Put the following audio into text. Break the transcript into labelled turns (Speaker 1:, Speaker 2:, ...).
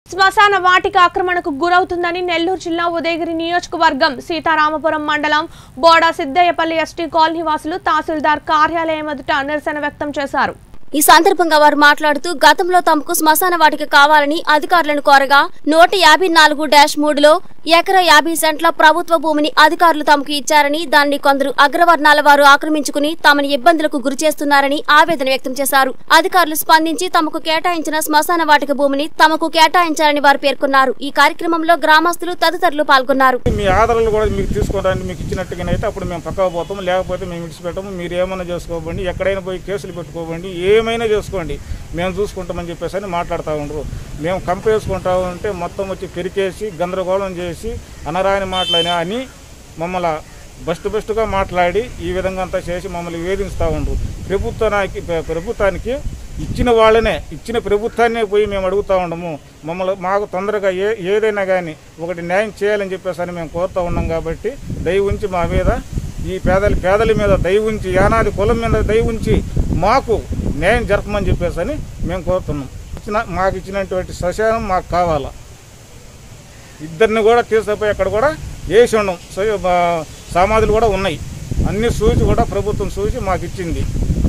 Speaker 1: శ్మశాన వాటిక ఆక్రమణకు గురవుతుందని నెల్లూరు జిల్లా ఉదయగిరి నియోజకవర్గం సీతారామపురం మండలం బోడా సిద్దయ్యపల్లి ఎస్టీ కాలనీ వాసులు తహసీల్దార్ కార్యాలయం ఎదుట నిరసన వ్యక్తం చేశారు
Speaker 2: ఈ సందర్భంగా వారు మాట్లాడుతూ గతంలో తమకు శ్మశాన వాటిక కావాలని అధికారులను కోరగా నూట యాభై నాలుగు డాష్ మూడులో ఎకరా యాభై సెంట్ల ప్రభుత్వ భూమిని అధికారులు తమకు ఇచ్చారని దాన్ని కొందరు అగ్రవర్ణాల వారు ఆక్రమించుకుని తమని ఇబ్బందులకు గురి చేస్తున్నారని ఆవేదన వ్యక్తం చేశారు అధికారులు స్పందించి తమకు కేటాయించిన శ్మశాన వాటిక భూమిని తమకు కేటాయించారని వారు పేర్కొన్నారు ఈ కార్యక్రమంలో గ్రామస్తులు తదితరులు పాల్గొన్నారు
Speaker 3: మీ ఆధారాలు కూడా మీకు తీసుకోవడానికి మీకు ఇచ్చినట్టుగానైతే అప్పుడు మేము పక్కకు పోతాము లేకపోతే మేము విడిచిపెట్టము మీరు ఏమైనా చేసుకోబండి ఎక్కడైనా పోయి కేసులు పెట్టుకోబండి ఏమైనా చేసుకోండి మేము చూసుకుంటామని చెప్పేసి అని మాట్లాడుతూ ఉండరు మేము కంపేసుకుంటా ఉంటే మొత్తం వచ్చి పెరికేసి గందరగోళం చేసి అనరాని మాటలని అని మమ్మల్ని బెస్ట్ బెస్ట్గా మాట్లాడి ఈ విధంగా అంతా చేసి మమ్మల్ని వేధిస్తూ ఉండరు ప్రభుత్వానికి ప్రభుత్వానికి ఇచ్చిన వాళ్ళనే ఇచ్చిన ప్రభుత్వాన్నే పోయి మేము అడుగుతూ ఉండము మమ్మల్ని మాకు తొందరగా ఏ ఏదైనా కానీ ఒకటి న్యాయం చేయాలని చెప్పేసి అని మేము కోరుతూ ఉన్నాం కాబట్టి దయ ఉంచి మా మీద ఈ పేదల పేదల మీద దయ ఉంచి యానాది కులం మీద దయ ఉంచి మాకు న్యాయం జరపమని చెప్పేసి అని మేము కోరుతున్నాం ఇచ్చిన మాకు ఇచ్చినటువంటి శ్మశానం మాకు కావాలా ఇద్దరిని కూడా తీసుకుపోయి అక్కడ కూడా వేసి ఉన్నాం సో, ఆ, సమాధులు కూడా ఉన్నాయి అన్ని చూసి కూడా ప్రభుత్వం చూసి మాకు ఇచ్చింది